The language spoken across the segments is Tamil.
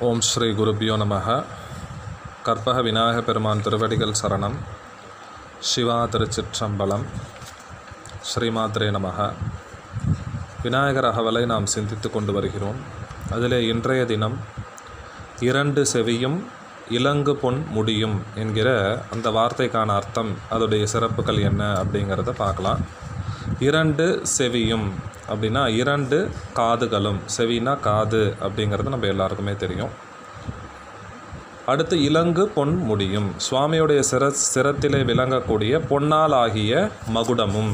ஓம் ஸ்ரீ குருபியோ நமக கற்பக விநாயக பெருமான் திருவடிகள் சரணம் சிவா திருச்சிற்றம்பலம் ஸ்ரீமாத்ரே நமக விநாயகர் அகவலை நாம் சிந்தித்து கொண்டு வருகிறோம் அதிலே இன்றைய தினம் இரண்டு செவியும் இலங்கு பொன் முடியும் என்கிற அந்த வார்த்தைக்கான அர்த்தம் அதோடைய சிறப்புகள் என்ன அப்படிங்கிறத பார்க்கலாம் இரண்டு செவியும் அப்படின்னா இரண்டு காதுகளும் செவினா காது அப்படிங்கிறது நம்ம எல்லாருக்குமே தெரியும் அடுத்து இலங்கு பொன் முடியும் சுவாமியுடைய சிர சிரத்திலே விளங்கக்கூடிய பொன்னால் ஆகிய மகுடமும்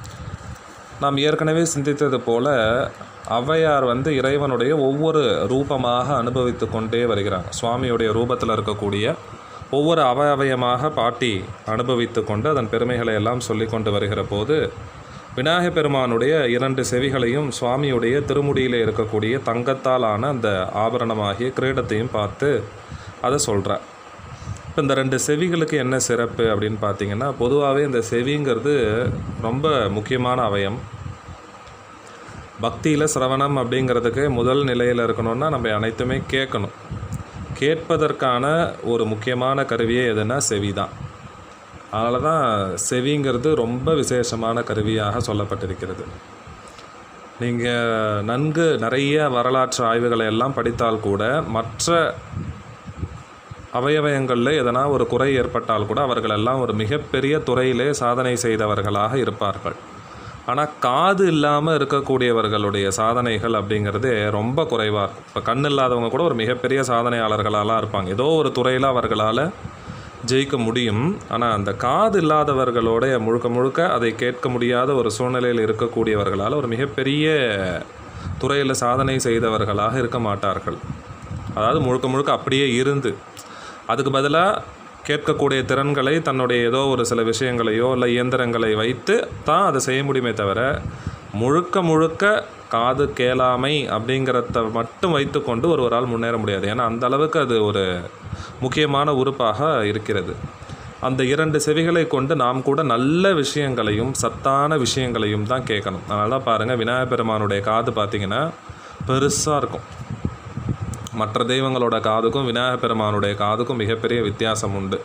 நாம் ஏற்கனவே சிந்தித்தது போல ஔவையார் வந்து இறைவனுடைய ஒவ்வொரு ரூபமாக அனுபவித்து கொண்டே வருகிறாங்க சுவாமியுடைய ரூபத்தில் இருக்கக்கூடிய ஒவ்வொரு அவயவயமாக பாட்டி அனுபவித்து கொண்டு அதன் பெருமைகளை எல்லாம் சொல்லி கொண்டு வருகிற போது விநாயகப் பெருமானுடைய இரண்டு செவிகளையும் சுவாமியுடைய திருமுடியில் இருக்கக்கூடிய தங்கத்தால் ஆன அந்த ஆபரணமாகிய கிரீடத்தையும் பார்த்து அதை சொல்கிறார் இப்போ இந்த ரெண்டு செவிகளுக்கு என்ன சிறப்பு அப்படின்னு பார்த்தீங்கன்னா பொதுவாகவே இந்த செவிங்கிறது ரொம்ப முக்கியமான அவயம் பக்தியில் சிரவணம் அப்படிங்கிறதுக்கு முதல் நிலையில் இருக்கணும்னா நம்ம அனைத்துமே கேட்கணும் கேட்பதற்கான ஒரு முக்கியமான கருவியே எதுனா செவி தான் அதனால தான் செவிங்கிறது ரொம்ப விசேஷமான கருவியாக சொல்லப்பட்டிருக்கிறது நீங்கள் நன்கு நிறைய வரலாற்று ஆய்வுகளை எல்லாம் படித்தால் கூட மற்ற அவயவயங்களில் எதனா ஒரு குறை ஏற்பட்டால் கூட அவர்கள் எல்லாம் ஒரு மிகப்பெரிய துறையிலே சாதனை செய்தவர்களாக இருப்பார்கள் ஆனால் காது இல்லாமல் இருக்கக்கூடியவர்களுடைய சாதனைகள் அப்படிங்கிறது ரொம்ப குறைவாக இருக்கும் இப்போ கண் இல்லாதவங்க கூட ஒரு மிகப்பெரிய சாதனையாளர்களாலாம் இருப்பாங்க ஏதோ ஒரு துறையில் அவர்களால் ஜெயிக்க முடியும் ஆனால் அந்த காது இல்லாதவர்களோடைய முழுக்க முழுக்க அதை கேட்க முடியாத ஒரு சூழ்நிலையில் இருக்கக்கூடியவர்களால் ஒரு மிகப்பெரிய துறையில் சாதனை செய்தவர்களாக இருக்க மாட்டார்கள் அதாவது முழுக்க முழுக்க அப்படியே இருந்து அதுக்கு பதிலாக கேட்கக்கூடிய திறன்களை தன்னுடைய ஏதோ ஒரு சில விஷயங்களையோ இல்லை இயந்திரங்களை வைத்து தான் அதை செய்ய முடியுமே தவிர முழுக்க முழுக்க காது கேளாமை அப்படிங்கிறத மட்டும் வைத்துக்கொண்டு ஒருவரால் முன்னேற முடியாது ஏன்னா அந்த அளவுக்கு அது ஒரு முக்கியமான உறுப்பாக இருக்கிறது அந்த இரண்டு செவிகளை கொண்டு நாம் கூட நல்ல விஷயங்களையும் சத்தான விஷயங்களையும் தான் கேட்கணும் அதனால தான் பாருங்கள் விநாயகப் பெருமானுடைய காது பார்த்திங்கன்னா பெருசாக இருக்கும் மற்ற தெய்வங்களோட காதுக்கும் விநாயகப் பெருமானுடைய காதுக்கும் மிகப்பெரிய வித்தியாசம் உண்டு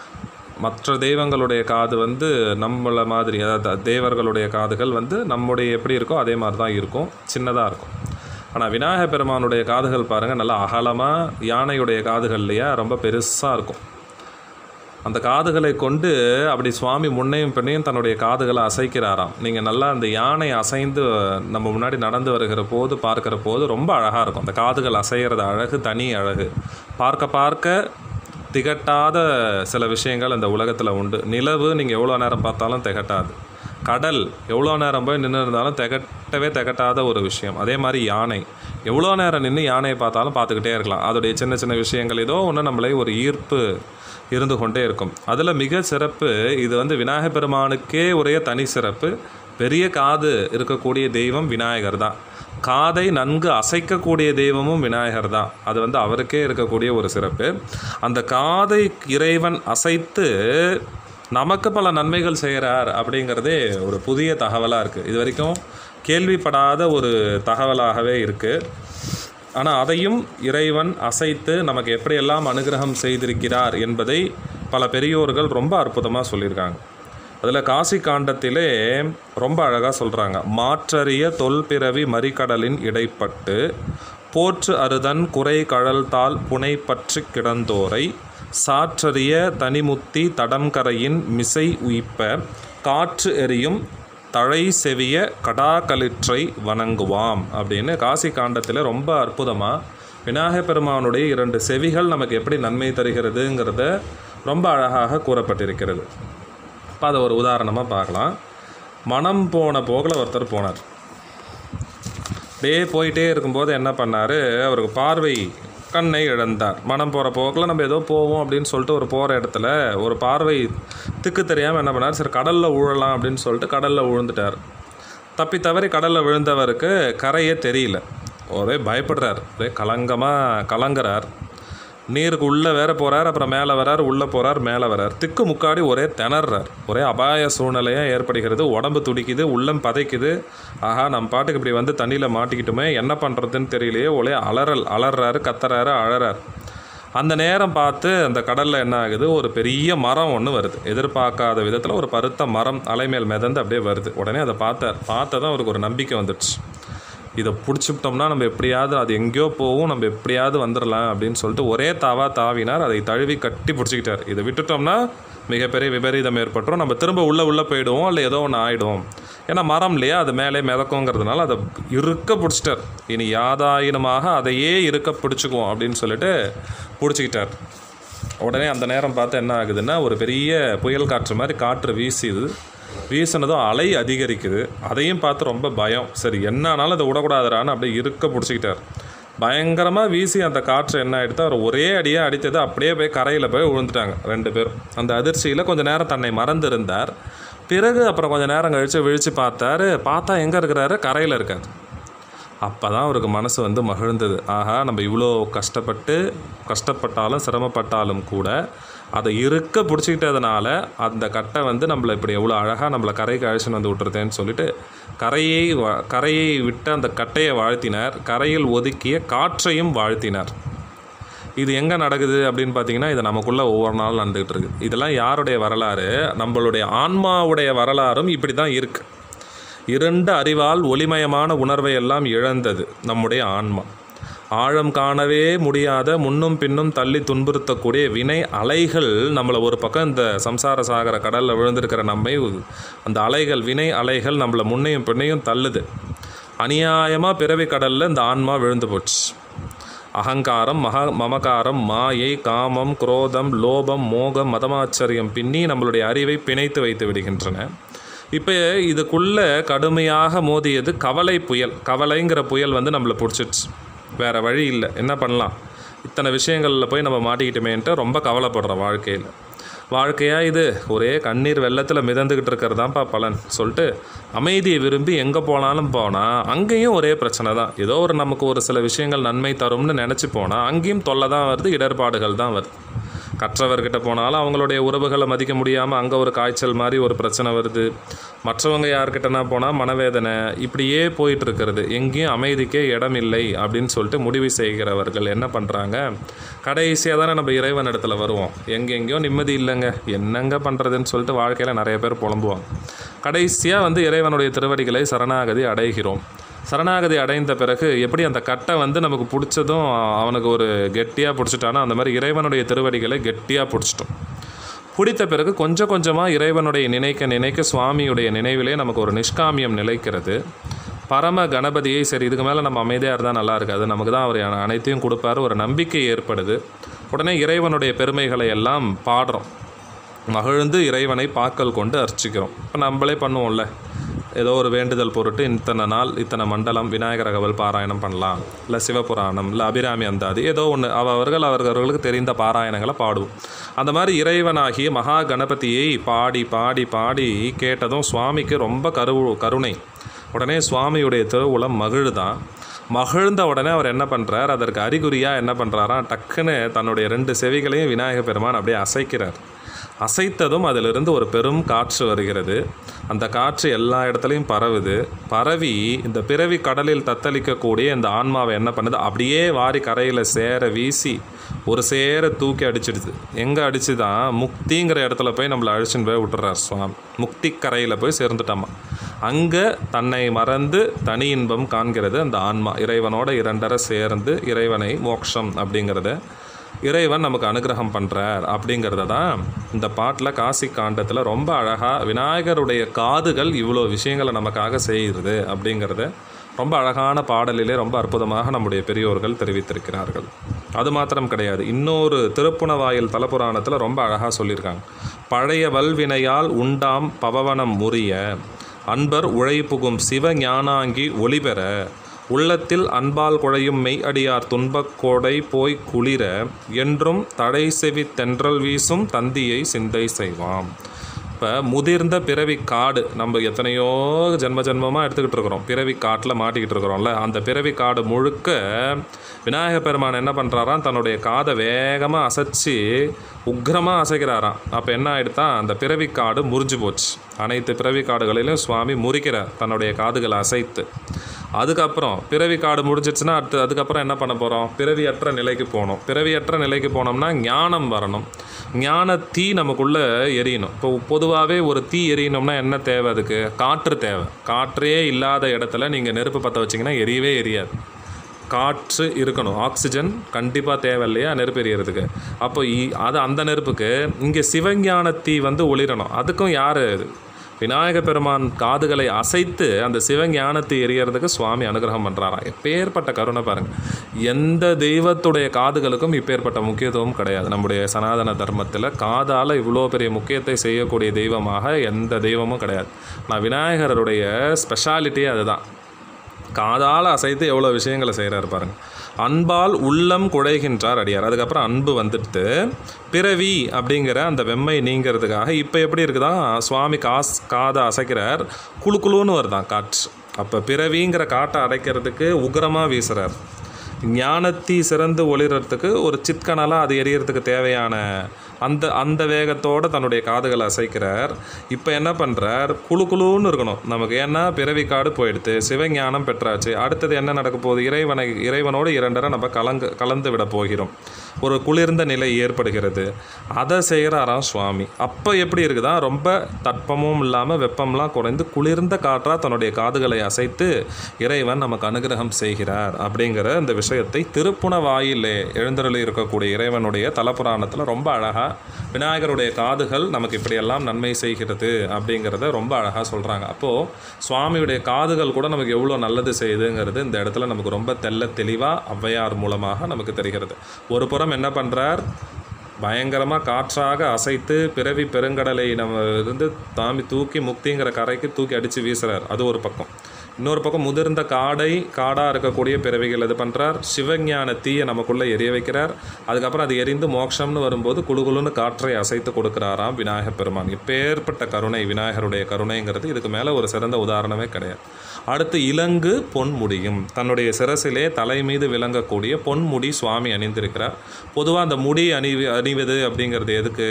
மற்ற தெய்வங்களுடைய காது வந்து நம்மளை மாதிரி அதாவது தேவர்களுடைய காதுகள் வந்து நம்முடைய எப்படி இருக்கோ அதே மாதிரி தான் இருக்கும் சின்னதாக இருக்கும் ஆனால் விநாயக பெருமானுடைய காதுகள் பாருங்கள் நல்லா அகலமாக யானையுடைய காதுகள் இல்லையா ரொம்ப பெருசாக இருக்கும் அந்த காதுகளை கொண்டு அப்படி சுவாமி முன்னையும் பின்னையும் தன்னுடைய காதுகளை அசைக்கிறாராம் நீங்கள் நல்லா அந்த யானை அசைந்து நம்ம முன்னாடி நடந்து வருகிற போது பார்க்குற போது ரொம்ப அழகாக இருக்கும் அந்த காதுகள் அசைகிறது அழகு தனி அழகு பார்க்க பார்க்க திகட்டாத சில விஷயங்கள் அந்த உலகத்தில் உண்டு நிலவு நீங்கள் எவ்வளோ நேரம் பார்த்தாலும் திகட்டாது கடல் எவ்வளோ நேரம் போய் நின்று இருந்தாலும் திகட்டவே திகட்டாத ஒரு விஷயம் அதே மாதிரி யானை எவ்வளோ நேரம் நின்று யானையை பார்த்தாலும் பார்த்துக்கிட்டே இருக்கலாம் அதோடைய சின்ன சின்ன விஷயங்கள் ஏதோ ஒன்று நம்மளை ஒரு ஈர்ப்பு இருந்து கொண்டே இருக்கும் அதில் மிக சிறப்பு இது வந்து விநாயகப் பெருமானுக்கே உரிய தனி சிறப்பு பெரிய காது இருக்கக்கூடிய தெய்வம் விநாயகர் தான் காதை நன்கு அசைக்கக்கூடிய தெய்வமும் விநாயகர் தான் அது வந்து அவருக்கே இருக்கக்கூடிய ஒரு சிறப்பு அந்த காதை இறைவன் அசைத்து நமக்கு பல நன்மைகள் செய்கிறார் அப்படிங்கிறதே ஒரு புதிய தகவலாக இருக்குது இது வரைக்கும் கேள்விப்படாத ஒரு தகவலாகவே இருக்குது ஆனால் அதையும் இறைவன் அசைத்து நமக்கு எப்படியெல்லாம் அனுகிரகம் செய்திருக்கிறார் என்பதை பல பெரியோர்கள் ரொம்ப அற்புதமாக சொல்லியிருக்காங்க அதில் காசி காண்டத்திலே ரொம்ப அழகாக சொல்கிறாங்க மாற்றறிய தொல்பிறவி மறிக்கடலின் இடைப்பட்டு போற்று அருதன் குறை கழல் தாள் புனை பற்றி கிடந்தோரை சாற்றறிய தனிமுத்தி தடம்கரையின் மிசை உயிப்ப காற்று எரியும் தழை செவிய கடாக்களிற்றை வணங்குவாம் அப்படின்னு காசி காண்டத்தில் ரொம்ப அற்புதமாக விநாயகப் பெருமானுடைய இரண்டு செவிகள் நமக்கு எப்படி நன்மை தருகிறதுங்கிறத ரொம்ப அழகாக கூறப்பட்டிருக்கிறது இப்போ அதை ஒரு உதாரணமாக பார்க்கலாம் மனம் போன போகில் ஒருத்தர் போனார் டே போயிட்டே இருக்கும்போது என்ன பண்ணார் அவருக்கு பார்வை கண்ணை இழந்தார் மனம் போகிற போக்கில் நம்ம ஏதோ போவோம் அப்படின்னு சொல்லிட்டு ஒரு போகிற இடத்துல ஒரு பார்வை திக்கு தெரியாமல் என்ன பண்ணார் சரி கடலில் ஊழலாம் அப்படின்னு சொல்லிட்டு கடலில் விழுந்துட்டார் தப்பி தவறி கடலில் விழுந்தவருக்கு கரையே தெரியல ஒரே பயப்படுறார் ஒரே கலங்கமாக கலங்குறார் நீருக்கு உள்ளே வேற போகிறார் அப்புறம் மேலே வரார் உள்ளே போகிறார் மேலே வரார் திக்கு முக்காடி ஒரே திணறார் ஒரே அபாய சூழ்நிலையாக ஏற்படுகிறது உடம்பு துடிக்குது உள்ளம் பதைக்குது ஆஹா நம்ம பாட்டுக்கு இப்படி வந்து தண்ணியில் மாட்டிக்கிட்டுமே என்ன பண்ணுறதுன்னு தெரியலையே ஒரே அலறல் அலறாரு கத்துறாரு அழறார் அந்த நேரம் பார்த்து அந்த கடலில் என்ன ஆகுது ஒரு பெரிய மரம் ஒன்று வருது எதிர்பார்க்காத விதத்தில் ஒரு பருத்த மரம் அலைமேல் மிதந்து அப்படியே வருது உடனே அதை பார்த்தார் பார்த்ததும் அவருக்கு ஒரு நம்பிக்கை வந்துடுச்சு இதை பிடிச்சிவிட்டோம்னா நம்ம எப்படியாவது அது எங்கேயோ போகும் நம்ம எப்படியாவது வந்துடலாம் அப்படின்னு சொல்லிட்டு ஒரே தாவா தாவினார் அதை தழுவி கட்டி பிடிச்சிக்கிட்டார் இதை விட்டுட்டோம்னா மிகப்பெரிய விபரீதம் ஏற்பட்டுரும் நம்ம திரும்ப உள்ளே உள்ளே போயிடுவோம் இல்லை ஏதோ ஒன்று ஆகிடும் ஏன்னா மரம் இல்லையா அது மேலே மிதக்குங்கிறதுனால அதை இருக்க பிடிச்சிட்டார் இனி யாதாயினமாக அதையே இருக்க பிடிச்சிக்குவோம் அப்படின்னு சொல்லிட்டு பிடிச்சிக்கிட்டார் உடனே அந்த நேரம் பார்த்து என்ன ஆகுதுன்னா ஒரு பெரிய புயல் காற்று மாதிரி காற்று வீசுது வீசினதும் அலை அதிகரிக்குது அதையும் பார்த்து ரொம்ப பயம் சரி என்ன ஆனாலும் அதை விடக்கூடாதுறான்னு அப்படியே இருக்க பிடிச்சிக்கிட்டார் பயங்கரமாக வீசி அந்த காற்று என்ன ஆகிடுது அவர் ஒரே அடியாக அடித்தது அப்படியே போய் கரையில் போய் விழுந்துட்டாங்க ரெண்டு பேரும் அந்த அதிர்ச்சியில் கொஞ்சம் நேரம் தன்னை மறந்திருந்தார் பிறகு அப்புறம் கொஞ்சம் நேரம் கழித்து விழித்து பார்த்தாரு பார்த்தா எங்கே இருக்கிறாரு கரையில் இருக்கார் அப்போ தான் அவருக்கு மனசு வந்து மகிழ்ந்தது ஆஹா நம்ம இவ்வளோ கஷ்டப்பட்டு கஷ்டப்பட்டாலும் சிரமப்பட்டாலும் கூட அதை இருக்க பிடிச்சிக்கிட்டதுனால அந்த கட்டை வந்து நம்மளை இப்படி எவ்வளோ அழகாக நம்மளை கரைக்கு அழைச்சின்னு வந்து விட்டுருதேன்னு சொல்லிட்டு கரையை வா- கரையை விட்டு அந்த கட்டையை வாழ்த்தினார் கரையில் ஒதுக்கிய காற்றையும் வாழ்த்தினார் இது எங்கே நடக்குது அப்படின்னு பார்த்தீங்கன்னா இது நமக்குள்ளே ஒவ்வொரு நாள் நடந்துகிட்டு இருக்கு இதெல்லாம் யாருடைய வரலாறு நம்மளுடைய ஆன்மாவுடைய வரலாறும் இப்படி தான் இருக்குது இரண்டு அறிவால் ஒளிமயமான உணர்வை எல்லாம் இழந்தது நம்முடைய ஆன்மா ஆழம் காணவே முடியாத முன்னும் பின்னும் தள்ளி துன்புறுத்தக்கூடிய வினை அலைகள் நம்மளை ஒரு பக்கம் இந்த சம்சார சாகர கடலில் விழுந்திருக்கிற நம்மை அந்த அலைகள் வினை அலைகள் நம்மளை முன்னையும் பின்னையும் தள்ளுது அநியாயமாக பிறவி கடலில் இந்த ஆன்மா விழுந்து போச்சு அகங்காரம் மக மமகாரம் மாயை காமம் குரோதம் லோபம் மோகம் மதமாச்சரியம் பின்னி நம்மளுடைய அறிவை பிணைத்து வைத்து விடுகின்றன இப்போ இதுக்குள்ளே கடுமையாக மோதியது கவலை புயல் கவலைங்கிற புயல் வந்து நம்மளை பிடிச்சிடுச்சு வேறு வழி இல்லை என்ன பண்ணலாம் இத்தனை விஷயங்களில் போய் நம்ம மாட்டிக்கிட்டோமேன்ட்டு ரொம்ப கவலைப்படுறோம் வாழ்க்கையில் வாழ்க்கையா இது ஒரே கண்ணீர் வெள்ளத்தில் மிதந்துக்கிட்டு இருக்கிறதாப்பா பலன் சொல்லிட்டு அமைதியை விரும்பி எங்கே போனாலும் போனால் அங்கேயும் ஒரே பிரச்சனை தான் ஏதோ ஒரு நமக்கு ஒரு சில விஷயங்கள் நன்மை தரும்னு நினச்சி போனால் அங்கேயும் தொல்லை தான் வருது இடர்பாடுகள் தான் வருது கற்றவர்கிட்ட போனாலும் அவங்களுடைய உறவுகளை மதிக்க முடியாமல் அங்கே ஒரு காய்ச்சல் மாதிரி ஒரு பிரச்சனை வருது மற்றவங்க யார்கிட்டனா போனால் மனவேதனை இப்படியே போயிட்டு இருக்கிறது எங்கேயும் அமைதிக்கே இடம் இல்லை அப்படின்னு சொல்லிட்டு முடிவு செய்கிறவர்கள் என்ன பண்ணுறாங்க கடைசியாக தானே நம்ம இறைவன் இடத்துல வருவோம் எங்கெங்கேயோ நிம்மதி இல்லைங்க என்னங்க பண்ணுறதுன்னு சொல்லிட்டு வாழ்க்கையில் நிறைய பேர் புலம்புவாங்க கடைசியாக வந்து இறைவனுடைய திருவடிகளை சரணாகதி அடைகிறோம் சரணாகதி அடைந்த பிறகு எப்படி அந்த கட்டை வந்து நமக்கு பிடிச்சதும் அவனுக்கு ஒரு கெட்டியாக பிடிச்சிட்டானோ அந்த மாதிரி இறைவனுடைய திருவடிகளை கெட்டியாக பிடிச்சிட்டோம் பிடித்த பிறகு கொஞ்சம் கொஞ்சமாக இறைவனுடைய நினைக்க நினைக்க சுவாமியுடைய நினைவிலே நமக்கு ஒரு நிஷ்காமியம் நிலைக்கிறது பரம கணபதியை சரி இதுக்கு மேலே நம்ம அமைதியாக இருந்தால் நல்லா இருக்காது நமக்கு தான் அவர் அனைத்தையும் கொடுப்பாரு ஒரு நம்பிக்கை ஏற்படுது உடனே இறைவனுடைய பெருமைகளை எல்லாம் பாடுறோம் மகிழ்ந்து இறைவனை பாக்கல் கொண்டு அர்ச்சிக்கிறோம் இப்போ நம்மளே பண்ணுவோம்ல ஏதோ ஒரு வேண்டுதல் பொருட்டு இத்தனை நாள் இத்தனை மண்டலம் விநாயகர் அகவல் பாராயணம் பண்ணலாம் இல்லை சிவபுராணம் இல்லை அபிராமி அந்தாதி ஏதோ ஒன்று அவர்கள் அவர்களுக்கு தெரிந்த பாராயணங்களை பாடுவோம் அந்த மாதிரி இறைவனாகிய மகா கணபதியை பாடி பாடி பாடி கேட்டதும் சுவாமிக்கு ரொம்ப கரு கருணை உடனே சுவாமியுடைய திருவுளம் மகிழுதான் மகிழ்ந்த உடனே அவர் என்ன பண்ணுறார் அதற்கு அறிகுறியாக என்ன பண்ணுறாராம் டக்குன்னு தன்னுடைய ரெண்டு செவிகளையும் விநாயக பெருமான் அப்படியே அசைக்கிறார் அசைத்ததும் அதிலிருந்து ஒரு பெரும் காற்று வருகிறது அந்த காற்று எல்லா இடத்துலையும் பரவுது பரவி இந்த பிறவி கடலில் தத்தளிக்கக்கூடிய இந்த ஆன்மாவை என்ன பண்ணுது அப்படியே வாரி கரையில் சேர வீசி ஒரு சேர தூக்கி அடிச்சிடுது எங்கே அடிச்சுதான் முக்திங்கிற இடத்துல போய் நம்மளை அழிச்சுன்னு போய் விட்டுறார் சுவாமி முக்தி கரையில் போய் சேர்ந்துட்டாமா அங்கே தன்னை மறந்து தனி இன்பம் காண்கிறது அந்த ஆன்மா இறைவனோட இரண்டரை சேர்ந்து இறைவனை மோட்சம் அப்படிங்கிறத இறைவன் நமக்கு அனுகிரகம் பண்ணுறார் அப்படிங்கிறத தான் இந்த பாட்டில் காசி காண்டத்தில் ரொம்ப அழகாக விநாயகருடைய காதுகள் இவ்வளோ விஷயங்களை நமக்காக செய்கிறது அப்படிங்கிறத ரொம்ப அழகான பாடலிலே ரொம்ப அற்புதமாக நம்முடைய பெரியோர்கள் தெரிவித்திருக்கிறார்கள் அது மாத்திரம் கிடையாது இன்னொரு திருப்புணவாயில் தலபுராணத்தில் ரொம்ப அழகாக சொல்லியிருக்காங்க பழைய வல்வினையால் உண்டாம் பவவனம் முறிய அன்பர் உழைப்புகும் சிவ ஞானாங்கி ஒளிபெற உள்ளத்தில் அன்பால் குழையும் மெய் அடியார் துன்பக் கோடை போய் குளிர என்றும் தடை செவி தென்றல் வீசும் தந்தியை சிந்தை செய்வாம் இப்போ முதிர்ந்த பிறவி காடு நம்ம எத்தனையோ ஜென்ம ஜென்மமாக எடுத்துக்கிட்டு இருக்கிறோம் பிறவி காட்டில் மாட்டிக்கிட்டு இருக்கிறோம்ல அந்த பிறவி காடு முழுக்க விநாயக பெருமான் என்ன பண்ணுறாராம் தன்னுடைய காதை வேகமாக அசைச்சு உக்ரமாக அசைக்கிறாராம் அப்போ என்ன ஆகிடுதான் அந்த பிறவி காடு முறிஞ்சு போச்சு அனைத்து பிறவி காடுகளிலும் சுவாமி முறிக்கிறார் தன்னுடைய காதுகளை அசைத்து அதுக்கப்புறம் பிறவி காடு முடிஞ்சிடுச்சுன்னா அடுத்து அதுக்கப்புறம் என்ன பண்ண போகிறோம் பிறவியற்ற நிலைக்கு போகணும் பிறவியற்ற நிலைக்கு போனோம்னா ஞானம் வரணும் ஞான தீ நமக்குள்ளே எரியணும் இப்போ பொதுவாகவே ஒரு தீ எரியணும்னா என்ன தேவை அதுக்கு காற்று தேவை காற்றே இல்லாத இடத்துல நீங்கள் நெருப்பு பற்ற வச்சிங்கன்னா எரியவே எரியாது காற்று இருக்கணும் ஆக்சிஜன் கண்டிப்பாக தேவை இல்லையா நெருப்பு எரியறதுக்கு அப்போ இ- அது அந்த நெருப்புக்கு இங்கே சிவஞான தீ வந்து ஒளிரணும் அதுக்கும் யார் விநாயக பெருமான் காதுகளை அசைத்து அந்த சிவஞானத்தை எரியறதுக்கு சுவாமி அனுகிரகம் பண்ணுறாராம் எப்பேற்பட்ட கருணை பாருங்க எந்த தெய்வத்துடைய காதுகளுக்கும் இப்பேற்பட்ட முக்கியத்துவம் கிடையாது நம்முடைய சனாதன தர்மத்தில் காதால் இவ்வளோ பெரிய முக்கியத்தை செய்யக்கூடிய தெய்வமாக எந்த தெய்வமும் கிடையாது நான் விநாயகருடைய ஸ்பெஷாலிட்டியே அதுதான் காதால் அசைத்து எவ்வளோ விஷயங்களை செய்கிறாரு பாருங்க அன்பால் உள்ளம் குழைகின்றார் அடியார் அதுக்கப்புறம் அன்பு வந்துட்டு பிறவி அப்படிங்கிற அந்த வெம்மை நீங்கிறதுக்காக இப்போ எப்படி இருக்குதா சுவாமி காஸ் காதை அசைக்கிறார் குளு குளுன்னு வருதான் காற்று அப்போ பிறவிங்கிற காட்டை அடைக்கிறதுக்கு உக்ரமாக வீசுறார் ஞானத்தி சிறந்து ஒளிர்றதுக்கு ஒரு சித்கனலாக அது எரியறதுக்கு தேவையான அந்த அந்த வேகத்தோட தன்னுடைய காதுகளை அசைக்கிறார் இப்போ என்ன பண்ணுறார் குழு குழுன்னு இருக்கணும் நமக்கு ஏன்னா பிறவி காடு போயிடுது சிவஞானம் பெற்றாச்சு அடுத்தது என்ன நடக்க போகுது இறைவனை இறைவனோடு இரண்டரை நம்ம கலங்கு கலந்து விட போகிறோம் ஒரு குளிர்ந்த நிலை ஏற்படுகிறது அதை செய்கிறாராம் சுவாமி அப்போ எப்படி இருக்குதா ரொம்ப தட்பமும் இல்லாமல் வெப்பம்லாம் குறைந்து குளிர்ந்த காற்றாக தன்னுடைய காதுகளை அசைத்து இறைவன் நமக்கு அனுகிரகம் செய்கிறார் அப்படிங்கிற இந்த விஷயத்தை திருப்புண வாயிலே எழுந்தருளி இருக்கக்கூடிய இறைவனுடைய தலபுராணத்தில் ரொம்ப அழகாக விநாயகருடைய காதுகள் நமக்கு இப்படியெல்லாம் நன்மை செய்கிறது அப்படிங்கிறத ரொம்ப அழகாக சொல்கிறாங்க அப்போது சுவாமியுடைய காதுகள் கூட நமக்கு எவ்வளோ நல்லது செய்யுதுங்கிறது இந்த இடத்துல நமக்கு ரொம்ப தெள்ள தெளிவாக ஔவையார் மூலமாக நமக்கு தெரிகிறது ஒரு புறம் என்ன பண்ணுறார் பயங்கரமாக காற்றாக அசைத்து பிறவி பெருங்கடலை நம்ம இருந்து தாமி தூக்கி முக்திங்கிற கரைக்கு தூக்கி அடித்து வீசுறார் அது ஒரு பக்கம் இன்னொரு பக்கம் முதிர்ந்த காடை காடாக இருக்கக்கூடிய பிறவிகள் இது பண்ணுறார் சிவஞான தீயை நமக்குள்ளே எரிய வைக்கிறார் அதுக்கப்புறம் அது எரிந்து மோட்சம்னு வரும்போது குளுகுளுன்னு காற்றை அசைத்து கொடுக்குறாராம் விநாயகப் பெருமான் இப்பேற்பட்ட கருணை விநாயகருடைய கருணைங்கிறது இதுக்கு மேலே ஒரு சிறந்த உதாரணமே கிடையாது அடுத்து இலங்கு பொன்முடியும் தன்னுடைய சிரசிலே தலை மீது விளங்கக்கூடிய பொன்முடி சுவாமி அணிந்திருக்கிறார் பொதுவாக அந்த முடி அணிவி அணிவது அப்படிங்கிறது எதுக்கு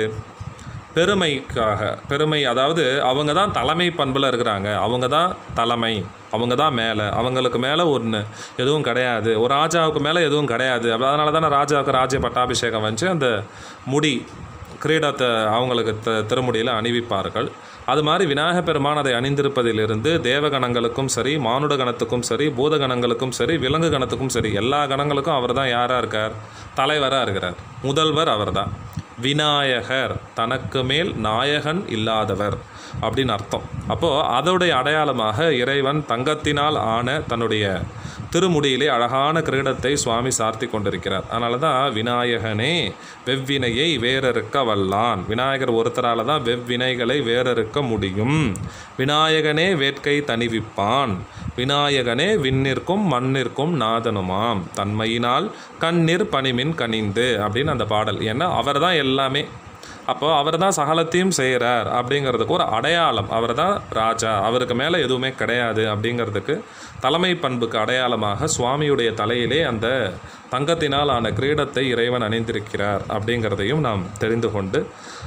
பெருமைக்காக பெருமை அதாவது அவங்க தான் தலைமை பண்பில் இருக்கிறாங்க அவங்க தான் தலைமை அவங்க தான் மேலே அவங்களுக்கு மேலே ஒன்று எதுவும் கிடையாது ஒரு ராஜாவுக்கு மேலே எதுவும் கிடையாது அப்ப அதனால தானே ராஜாவுக்கு ராஜ்ய பட்டாபிஷேகம் வச்சு அந்த முடி கிரீடத்தை அவங்களுக்கு த திருமுடியில் அணிவிப்பார்கள் அது மாதிரி விநாயகப் பெருமான் அதை அணிந்திருப்பதிலிருந்து தேவகணங்களுக்கும் சரி மானுட கணத்துக்கும் சரி பூத கணங்களுக்கும் சரி விலங்கு கணத்துக்கும் சரி எல்லா கணங்களுக்கும் அவர் தான் யாராக இருக்கார் தலைவராக இருக்கிறார் முதல்வர் அவர்தான் விநாயகர் தனக்கு மேல் நாயகன் இல்லாதவர் அப்படின்னு அர்த்தம் அப்போது அதோடைய அடையாளமாக இறைவன் தங்கத்தினால் ஆன தன்னுடைய திருமுடியிலே அழகான கிரீடத்தை சுவாமி சார்த்தி கொண்டிருக்கிறார் அதனால தான் விநாயகனே வெவ்வினையை வேறறுக்க வல்லான் விநாயகர் ஒருத்தரால தான் வெவ்வினைகளை வேறறுக்க முடியும் விநாயகனே வேட்கை தணிவிப்பான் விநாயகனே விண்ணிற்கும் மண்ணிற்கும் நாதனுமாம் தன்மையினால் கண்ணீர் பனிமின் கனிந்து அப்படின்னு அந்த பாடல் ஏன்னா அவர் தான் எல்லாமே அப்போ அவர் தான் சகலத்தையும் செய்கிறார் அப்படிங்கிறதுக்கு ஒரு அடையாளம் அவர் தான் ராஜா அவருக்கு மேலே எதுவுமே கிடையாது அப்படிங்கிறதுக்கு தலைமை பண்புக்கு அடையாளமாக சுவாமியுடைய தலையிலே அந்த தங்கத்தினால் ஆன கிரீடத்தை இறைவன் அணிந்திருக்கிறார் அப்படிங்கிறதையும் நாம் தெரிந்து கொண்டு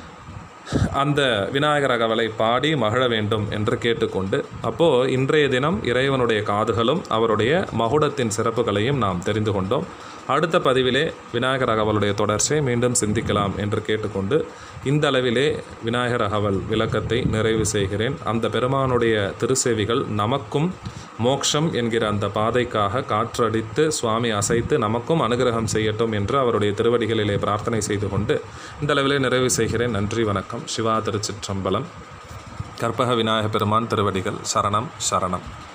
அந்த விநாயகர் அகவலை பாடி மகிழ வேண்டும் என்று கேட்டுக்கொண்டு அப்போது இன்றைய தினம் இறைவனுடைய காதுகளும் அவருடைய மகுடத்தின் சிறப்புகளையும் நாம் தெரிந்து கொண்டோம் அடுத்த பதிவிலே விநாயகர் அகவலுடைய தொடர்ச்சியை மீண்டும் சிந்திக்கலாம் என்று கேட்டுக்கொண்டு இந்த அளவிலே விநாயகர் அகவல் விளக்கத்தை நிறைவு செய்கிறேன் அந்த பெருமானுடைய திருச்செவிகள் நமக்கும் மோக்ஷம் என்கிற அந்த பாதைக்காக காற்றடித்து சுவாமி அசைத்து நமக்கும் அனுகிரகம் செய்யட்டும் என்று அவருடைய திருவடிகளிலே பிரார்த்தனை செய்து கொண்டு இந்த அளவிலே நிறைவு செய்கிறேன் நன்றி வணக்கம் சிவா திருச்சிற்றம்பலம் கற்பக விநாயக பெருமான் திருவடிகள் சரணம் சரணம்